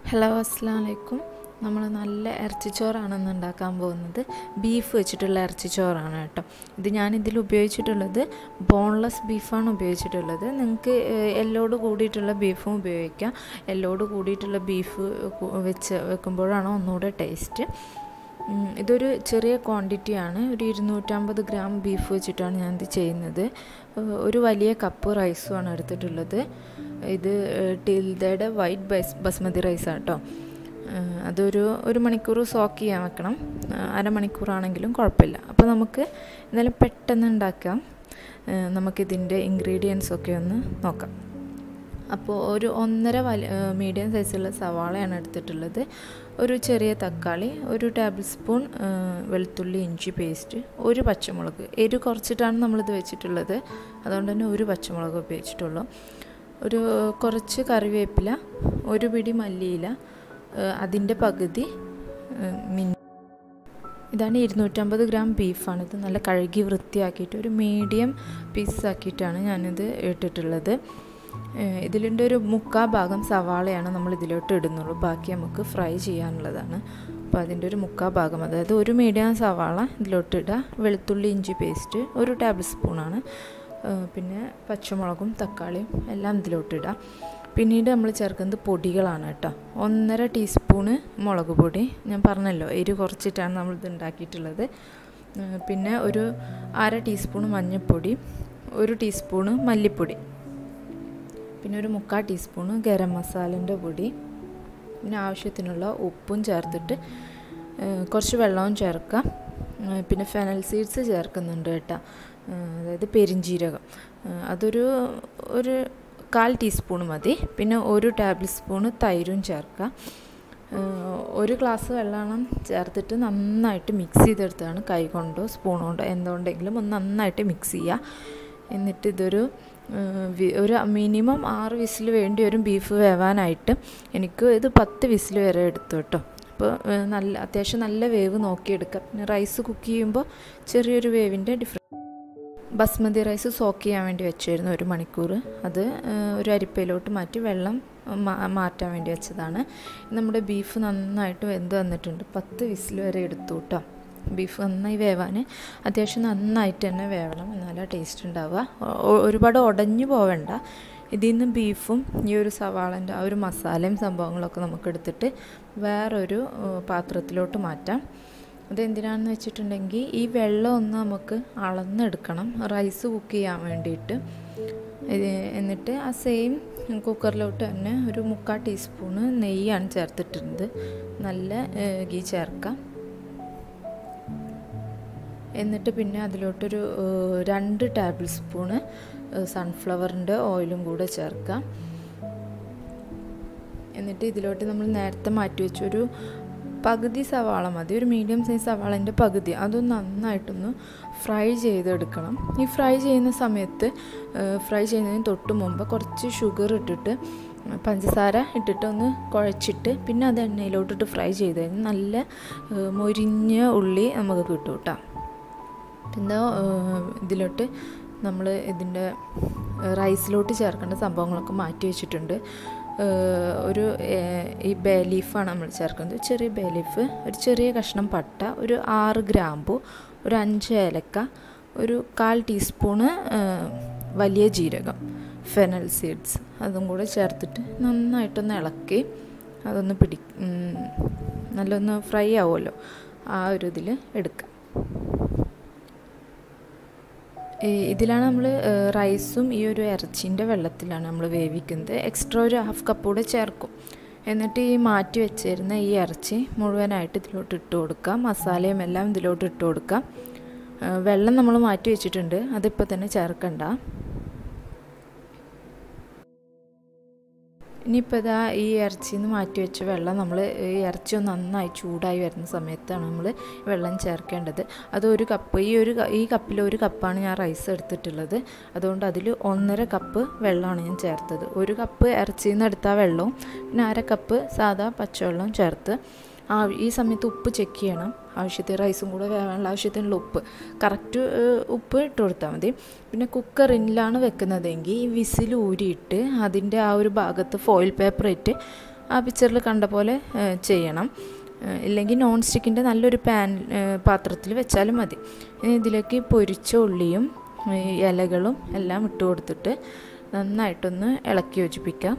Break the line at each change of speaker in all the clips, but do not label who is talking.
hello അസ്സാം വലൈക്കും നമ്മൾ നല്ല ഇറച്ചിച്ചോറാണ് ഇന്ന് ഉണ്ടാക്കാൻ പോകുന്നത് ബീഫ് വെച്ചിട്ടുള്ള ഇറച്ചിച്ചോറാണ് കേട്ടോ ഇത് ഞാൻ ഇതിൽ ഉപയോഗിച്ചിട്ടുള്ളത് ബോൺലെസ് ബീഫാണ് ഉപയോഗിച്ചിട്ടുള്ളത് നിങ്ങൾക്ക് എല്ലോട് കൂടിയിട്ടുള്ള ബീഫും ഉപയോഗിക്കാം എല്ലോട് കൂടിയിട്ടുള്ള ബീഫ് വെച്ച് വെക്കുമ്പോഴാണ് ഒന്നുകൂടെ ടേസ്റ്റ് ഇതൊരു ചെറിയ ക്വാണ്ടിറ്റിയാണ് ഒരു ഇരുന്നൂറ്റമ്പത് ഗ്രാം ബീഫ് വെച്ചിട്ടാണ് ഞാനിത് ചെയ്യുന്നത് ഒരു വലിയ കപ്പ് റൈസുമാണ് എടുത്തിട്ടുള്ളത് ഇത് ടിൽദയുടെ വൈറ്റ് ബസ് ബസ്മതി റൈസാണ് കേട്ടോ അതൊരു ഒരു മണിക്കൂർ സോക്ക് ചെയ്യാൻ വെക്കണം അരമണിക്കൂറാണെങ്കിലും കുഴപ്പമില്ല അപ്പോൾ നമുക്ക് എന്നാലും പെട്ടെന്ന് ഉണ്ടാക്കാം നമുക്കിതിൻ്റെ ഇൻഗ്രീഡിയൻസ് ഒക്കെ ഒന്ന് നോക്കാം അപ്പോൾ ഒരു ഒന്നര വലി മീഡിയം സൈസുള്ള സവാളയാണ് എടുത്തിട്ടുള്ളത് ഒരു ചെറിയ തക്കാളി ഒരു ടേബിൾ സ്പൂൺ വെളുത്തുള്ളി ഇഞ്ചി പേസ്റ്റ് ഒരു പച്ചമുളക് എരി കുറച്ചിട്ടാണ് നമ്മളിത് വെച്ചിട്ടുള്ളത് അതുകൊണ്ട് തന്നെ ഒരു പച്ചമുളക് ഉപയോഗിച്ചിട്ടുള്ളൂ ഒരു കുറച്ച് കറിവേപ്പില ഒരു പിടി മല്ലിയില അതിൻ്റെ പകുതി മിൻ ഇതാണ് ഇരുന്നൂറ്റമ്പത് ഗ്രാം ബീഫാണ് ഇത് നല്ല കഴുകി വൃത്തിയാക്കിയിട്ട് ഒരു മീഡിയം പീസാക്കിയിട്ടാണ് ഞാനിത് ഇട്ടിട്ടുള്ളത് ഇതിലിൻ്റെ ഒരു മുക്കാ ഭാഗം സവാളയാണ് നമ്മൾ ഇതിലോട്ട് ഇടുന്നുള്ളൂ ബാക്കി നമുക്ക് ഫ്രൈ ചെയ്യാനുള്ളതാണ് അപ്പോൾ അതിൻ്റെ ഒരു മുക്കാ ഭാഗം അതായത് ഒരു മീഡിയം സവാള ഇതിലോട്ട് ഇടുക വെളുത്തുള്ളി ഇഞ്ചി പേസ്റ്റ് ഒരു ടേബിൾ സ്പൂണാണ് പിന്നെ പച്ചമുളകും തക്കാളിയും എല്ലാം ഇതിലോട്ട് ഇടുക പിന്നീട് നമ്മൾ ചേർക്കുന്നത് പൊടികളാണ് കേട്ടോ ഒന്നര ടീസ്പൂണ് മുളക് പൊടി ഞാൻ പറഞ്ഞല്ലോ എരി കുറച്ചിട്ടാണ് നമ്മൾ ഇത് ഉണ്ടാക്കിയിട്ടുള്ളത് പിന്നെ ഒരു അര ടീസ്പൂണ് മഞ്ഞൾപ്പൊടി ഒരു ടീസ്പൂണ് മല്ലിപ്പൊടി പിന്നെ ഒരു മുക്കാൽ ടീസ്പൂണ് ഗരം മസാലൻ്റെ പൊടി പിന്നെ ആവശ്യത്തിനുള്ള ഉപ്പും ചേർത്തിട്ട് കുറച്ച് വെള്ളവും ചേർക്കാം പിന്നെ ഫെനൽ സീഡ്സ് ചേർക്കുന്നുണ്ട് കേട്ടോ അതായത് പെരിഞ്ജീരകം അതൊരു ഒരു കാൽ ടീസ്പൂൺ മതി പിന്നെ ഒരു ടേബിൾ സ്പൂണ് തൈരും ചേർക്കാം ഒരു ഗ്ലാസ് വെള്ളം ചേർത്തിട്ട് നന്നായിട്ട് മിക്സ് ചെയ്തെടുത്താണ് കൈ കൊണ്ടോ സ്പൂൺ കൊണ്ടോ എന്തുകൊണ്ടെങ്കിലും ഒന്ന് നന്നായിട്ട് മിക്സ് ചെയ്യുക എന്നിട്ട് ഇതൊരു ഒരു മിനിമം ആറ് വിസിൽ വേണ്ടി വരും ബീഫ് വേവാനായിട്ട് എനിക്ക് ഇത് പത്ത് വിസിൽ വരെ എടുത്തു കേട്ടോ അപ്പോൾ നല്ല അത്യാവശ്യം നല്ല വേവ് നോക്കിയെടുക്കുക പിന്നെ റൈസ് കുക്ക് ചെയ്യുമ്പോൾ ചെറിയൊരു വേവിൻ്റെ ഡിഫറൻസ് ബസ്മതി റൈസ് സോക്ക് ചെയ്യാൻ വേണ്ടി വെച്ചായിരുന്നു ഒരു മണിക്കൂർ അത് ഒരു അരിപ്പയിലോട്ട് മാറ്റി വെള്ളം മാറ്റാൻ വേണ്ടി വെച്ചതാണ് നമ്മുടെ ബീഫ് നന്നായിട്ട് വെന്ത് വന്നിട്ടുണ്ട് പത്ത് വിസിൽ വരെ എടുത്തു കേട്ടോ ബീഫ് നന്നായി വേവാൻ അത്യാവശ്യം നന്നായിട്ട് തന്നെ വേവണം എന്നാലേ ടേസ്റ്റ് ഉണ്ടാവുക ഒരുപാട് ഉടഞ്ഞു പോവേണ്ട ഇതിൽ നിന്ന് ബീഫും ഈ ഒരു സവാളൻ്റെ ആ ഒരു മസാലയും സംഭവങ്ങളൊക്കെ നമുക്ക് എടുത്തിട്ട് വേറൊരു പാത്രത്തിലോട്ട് മാറ്റാം അതെന്തിനാണെന്ന് വെച്ചിട്ടുണ്ടെങ്കിൽ ഈ വെള്ളം ഒന്ന് നമുക്ക് അളന്നെടുക്കണം റൈസ് കുക്ക് ചെയ്യാൻ വേണ്ടിയിട്ട് എന്നിട്ട് ആ സെയിം കുക്കറിലോട്ട് തന്നെ ഒരു മുക്കാൽ ടീസ്പൂണ് നെയ്യാണ് ചേർത്തിട്ടുണ്ട് നല്ല ഗീ ചേർക്കാം എന്നിട്ട് പിന്നെ അതിലോട്ടൊരു രണ്ട് ടേബിൾ സ്പൂണ് സൺഫ്ലവറിൻ്റെ ഓയിലും കൂടെ ചേർക്കാം എന്നിട്ട് ഇതിലോട്ട് നമ്മൾ നേരത്തെ മാറ്റി വെച്ചൊരു പകുതി സവാള മതി ഒരു മീഡിയം സൈസ് സവാളൻ്റെ പകുതി അതൊന്ന് നന്നായിട്ടൊന്ന് ഫ്രൈ ചെയ്തെടുക്കണം ഈ ഫ്രൈ ചെയ്യുന്ന സമയത്ത് ഫ്രൈ ചെയ്യുന്നതിന് തൊട്ട് മുമ്പ് കുറച്ച് ഷുഗർ ഇട്ടിട്ട് പഞ്ചസാര ഇട്ടിട്ട് ഒന്ന് കുഴച്ചിട്ട് പിന്നെ അത് എണ്ണയിലോട്ടിട്ട് ഫ്രൈ ചെയ്ത് കഴിഞ്ഞാൽ നല്ല മൊരിഞ്ഞ ഉള്ളി നമുക്ക് കിട്ടും കേട്ടോ പിന്നെ ഇതിലോട്ട് നമ്മൾ ഇതിൻ്റെ റൈസിലോട്ട് ചേർക്കേണ്ട സംഭവങ്ങളൊക്കെ മാറ്റി വെച്ചിട്ടുണ്ട് ഒരു ഈ ബേ ലീഫാണ് നമ്മൾ ചേർക്കുന്നത് ചെറിയ ബേ ലീഫ് ഒരു ചെറിയ കഷ്ണം പട്ട ഒരു ആറ് ഗ്രാമ്പു ഒരു അഞ്ച് ഏലക്ക ഒരു കാൽ ടീസ്പൂണ് വലിയ ജീരകം ഫെനൽ സീഡ്സ് അതും കൂടെ ചേർത്തിട്ട് നന്നായിട്ടൊന്ന് ഇളക്കി അതൊന്ന് പിടി നല്ലൊന്ന് ഫ്രൈ ആവുമല്ലോ ആ ഒരു ഇതിൽ എടുക്കാം ഇതിലാണ് നമ്മൾ റൈസും ഈ ഒരു ഇറച്ചിൻ്റെ വെള്ളത്തിലാണ് നമ്മൾ വേവിക്കുന്നത് എക്സ്ട്രാ ഒരു ഹാഫ് കപ്പ് കൂടെ ചേർക്കും എന്നിട്ട് ഈ മാറ്റി വെച്ചിരുന്ന ഈ ഇറച്ചി മുഴുവനായിട്ട് ഇതിലോട്ട് ഇട്ട് കൊടുക്കാം മസാലയും എല്ലാം ഇതിലോട്ട് ഇട്ട് കൊടുക്കാം വെള്ളം നമ്മൾ മാറ്റി വെച്ചിട്ടുണ്ട് അതിപ്പോൾ തന്നെ ചേർക്കണ്ട ഇനിയിപ്പോൾ ഇതാ ഈ ഇറച്ചിയിൽ നിന്ന് മാറ്റി വെച്ച വെള്ളം നമ്മൾ ഈ ഇറച്ചി ഒന്ന് നന്നായി ചൂടായി വരുന്ന സമയത്താണ് നമ്മൾ വെള്ളം ചേർക്കേണ്ടത് അത് ഒരു കപ്പ് ഈ ഒരു ഈ കപ്പിൽ ഒരു കപ്പാണ് ഞാൻ റൈസ് എടുത്തിട്ടുള്ളത് അതുകൊണ്ട് അതിൽ ഒന്നര കപ്പ് വെള്ളമാണ് ഞാൻ ചേർത്തത് ഒരു കപ്പ് ഇറച്ചിയിൽ നിന്ന് എടുത്ത വെള്ളവും പിന്നെ അര കപ്പ് സാധാ പച്ചവെള്ളം ചേർത്ത് ആ ഈ സമയത്ത് ഉപ്പ് ചെക്ക് ചെയ്യണം ആവശ്യത്തിന് റൈസും കൂടെ വേവാനുള്ള ആവശ്യത്തിനുള്ള ഉപ്പ് കറക്റ്റ് ഉപ്പ് ഇട്ട് കൊടുത്താൽ മതി പിന്നെ കുക്കറിലാണ് വെക്കുന്നതെങ്കിൽ ഈ വിസിൽ ഊരിയിട്ട് അതിൻ്റെ ആ ഒരു ഭാഗത്ത് ഫോയിൽ പേപ്പർ ഇട്ട് ആ പിക്ചറിൽ കണ്ട പോലെ ചെയ്യണം ഇല്ലെങ്കിൽ നോൺ സ്റ്റിക്കിൻ്റെ നല്ലൊരു പാൻ പാത്രത്തിൽ വെച്ചാലും മതി ഇനി ഇതിലേക്ക് പൊരിച്ച ഉള്ളിയും ഇലകളും എല്ലാം ഇട്ട് കൊടുത്തിട്ട് നന്നായിട്ടൊന്ന് ഇളക്കി യോജിപ്പിക്കാം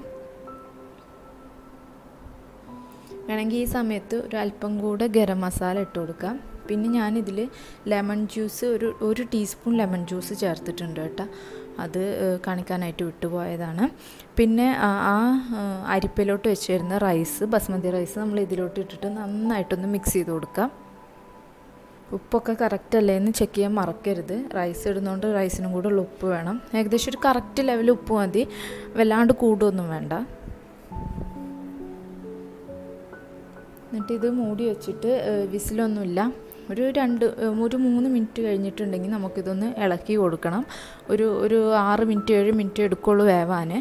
വേണമെങ്കിൽ ഈ സമയത്ത് ഒരു അല്പം കൂടെ ഗരം മസാല ഇട്ട് കൊടുക്കാം പിന്നെ ഞാനിതിൽ ലെമൺ ജ്യൂസ് ഒരു ഒരു ടീസ്പൂൺ ലെമൺ ജ്യൂസ് ചേർത്തിട്ടുണ്ട് കേട്ടോ അത് കാണിക്കാനായിട്ട് വിട്ടുപോയതാണ് പിന്നെ ആ അരിപ്പയിലോട്ട് വെച്ചിരുന്ന റൈസ് ബസ്മതി റൈസ് നമ്മൾ ഇതിലോട്ട് ഇട്ടിട്ട് നന്നായിട്ടൊന്ന് മിക്സ് ചെയ്ത് കൊടുക്കാം ഉപ്പൊക്കെ കറക്റ്റ് അല്ലേ എന്ന് ചെക്ക് ചെയ്യാൻ മറക്കരുത് റൈസ് ഇടുന്നതുകൊണ്ട് റൈസിനും കൂടെ ഉള്ള ഉപ്പ് വേണം ഏകദേശം ഒരു കറക്റ്റ് ലെവൽ ഉപ്പ് മതി വല്ലാണ്ട് കൂടുമൊന്നും വേണ്ട എന്നിട്ട് ഇത് മൂടി വെച്ചിട്ട് വിസിലൊന്നുമില്ല ഒരു രണ്ട് ഒരു മൂന്ന് മിനിറ്റ് കഴിഞ്ഞിട്ടുണ്ടെങ്കിൽ നമുക്കിതൊന്ന് ഇളക്കി കൊടുക്കണം ഒരു ഒരു ആറ് മിനിറ്റ് ഏഴ് മിനിറ്റ് എടുക്കുള്ളൂ വേവാൻ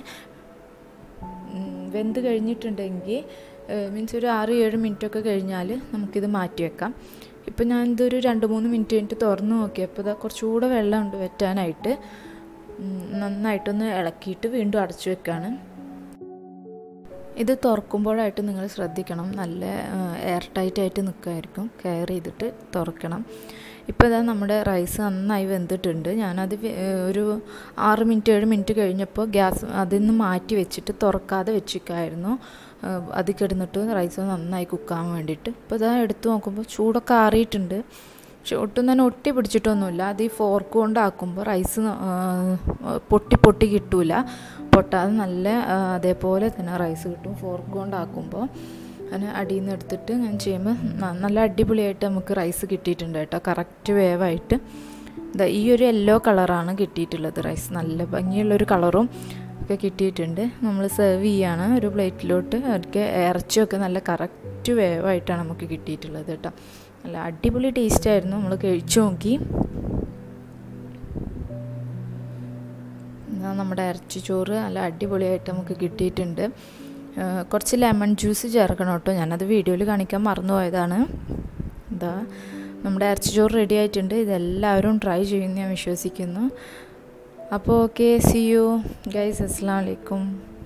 വെന്ത് കഴിഞ്ഞിട്ടുണ്ടെങ്കിൽ മീൻസ് ഒരു ആറ് ഏഴ് മിനിറ്റൊക്കെ കഴിഞ്ഞാൽ നമുക്കിത് മാറ്റി വെക്കാം ഇപ്പം ഞാൻ ഇതൊരു രണ്ട് മൂന്ന് മിനിറ്റ് കഴിഞ്ഞിട്ട് തുറന്ന് നോക്കിയപ്പോൾ ഇതാ കുറച്ചുകൂടെ വെള്ളമുണ്ട് വെറ്റാനായിട്ട് നന്നായിട്ടൊന്ന് ഇളക്കിയിട്ട് വീണ്ടും അടച്ചു വെക്കുകയാണ് ഇത് തുറക്കുമ്പോഴായിട്ട് നിങ്ങൾ ശ്രദ്ധിക്കണം നല്ല എയർ ടൈറ്റ് ആയിട്ട് നിൽക്കുമായിരിക്കും കെയർ ചെയ്തിട്ട് തുറക്കണം ഇപ്പോൾ ഇതാ നമ്മുടെ റൈസ് നന്നായി വെന്തിട്ടുണ്ട് ഞാനത് ഒരു ആറ് മിനിറ്റ് ഏഴ് മിനിറ്റ് കഴിഞ്ഞപ്പോൾ ഗ്യാസ് അതിൽ നിന്ന് മാറ്റി വെച്ചിട്ട് തുറക്കാതെ വെച്ചിരിക്കുമായിരുന്നു അത് കിടന്നിട്ട് റൈസ് നന്നായി കുക്കാൻ വേണ്ടിയിട്ട് ഇപ്പോൾ ഇതാ എടുത്ത് നോക്കുമ്പോൾ ചൂടൊക്കെ ആറിയിട്ടുണ്ട് പക്ഷെ ഒട്ടും തന്നെ ഒട്ടി പിടിച്ചിട്ടൊന്നുമില്ല അത് ഈ ഫോർക്ക് കൊണ്ടാക്കുമ്പോൾ റൈസ് പൊട്ടി പൊട്ടി കിട്ടൂല പൊട്ടാതെ നല്ല അതേപോലെ തന്നെ റൈസ് കിട്ടും ഫോർക്ക് കൊണ്ടാക്കുമ്പോൾ അങ്ങനെ അടിയിൽ നിന്ന് എടുത്തിട്ട് ഞാൻ ചെയ്യുമ്പോൾ നല്ല അടിപൊളിയായിട്ട് നമുക്ക് റൈസ് കിട്ടിയിട്ടുണ്ട് കേട്ടോ കറക്റ്റ് വേവായിട്ട് ഇതാ ഈ ഒരു യെല്ലോ കളറാണ് കിട്ടിയിട്ടുള്ളത് റൈസ് നല്ല ഭംഗിയുള്ളൊരു കളറും ഒക്കെ കിട്ടിയിട്ടുണ്ട് നമ്മൾ സെർവ് ചെയ്യാണ് ഒരു പ്ലേറ്റിലോട്ട് ഒക്കെ ഇറച്ചിയൊക്കെ നല്ല കറക്റ്റ് വേവായിട്ടാണ് നമുക്ക് കിട്ടിയിട്ടുള്ളത് കേട്ടോ നല്ല അടിപൊളി ടേസ്റ്റ് ആയിരുന്നു നമ്മൾ കഴിച്ചു നോക്കി നമ്മുടെ ഇറച്ചി ചോറ് നല്ല അടിപൊളിയായിട്ട് നമുക്ക് കിട്ടിയിട്ടുണ്ട് കുറച്ച് ലെമൺ ജ്യൂസ് ചേർക്കണം കേട്ടോ ഞാനത് വീഡിയോയിൽ കാണിക്കാൻ മറന്നുപോയതാണ് എന്താ നമ്മുടെ ഇറച്ചി ചോറ് റെഡി ആയിട്ടുണ്ട് ഇതെല്ലാവരും ട്രൈ ചെയ്യുമെന്ന് ഞാൻ വിശ്വസിക്കുന്നു അപ്പോൾ ഓക്കെ സി യു ഗൈസ് അസ്സാം വലൈക്കും